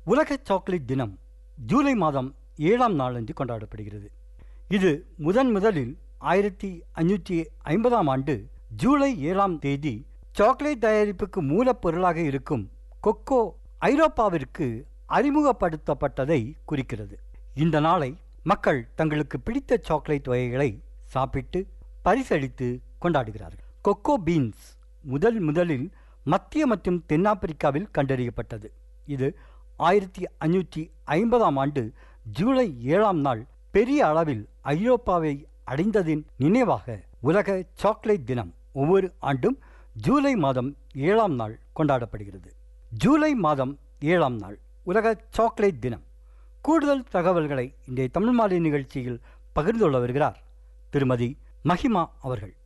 உலக சாக்லேட் தினம் ஜூலை மாதம் ஏழாம் நாளன்று கொண்டாடப்படுகிறது இது முதன் முதலில் ஆயிரத்தி அஞ்சூற்றி ஐம்பதாம் ஆண்டு ஜூலை ஏழாம் தேதி சாக்லேட் தயாரிப்புக்கு மூலப்பொருளாக இருக்கும் கொக்கோ ஐரோப்பாவிற்கு அறிமுகப்படுத்தப்பட்டதை குறிக்கிறது இந்த நாளை மக்கள் தங்களுக்கு பிடித்த சாக்லேட் வகைகளை சாப்பிட்டு பரிசளித்து கொண்டாடுகிறார்கள் கொக்கோ பீன்ஸ் முதல் முதலில் மத்திய மற்றும் தென்னாப்பிரிக்காவில் கண்டறியப்பட்டது இது ஆயிரத்தி அஞ்சூற்றி ஐம்பதாம் ஆண்டு ஜூலை ஏழாம் நாள் பெரிய அளவில் ஐரோப்பாவை அடைந்ததின் நினைவாக உலக சாக்லேட் தினம் ஒவ்வொரு ஆண்டும் ஜூலை மாதம் ஏழாம் நாள் கொண்டாடப்படுகிறது ஜூலை மாதம் ஏழாம் நாள் உலக சாக்லேட் தினம் கூடுதல் தகவல்களை இன்றைய தமிழ் மாலை நிகழ்ச்சியில் பகிர்ந்துள்ள வருகிறார் திருமதி மஹிமா அவர்கள்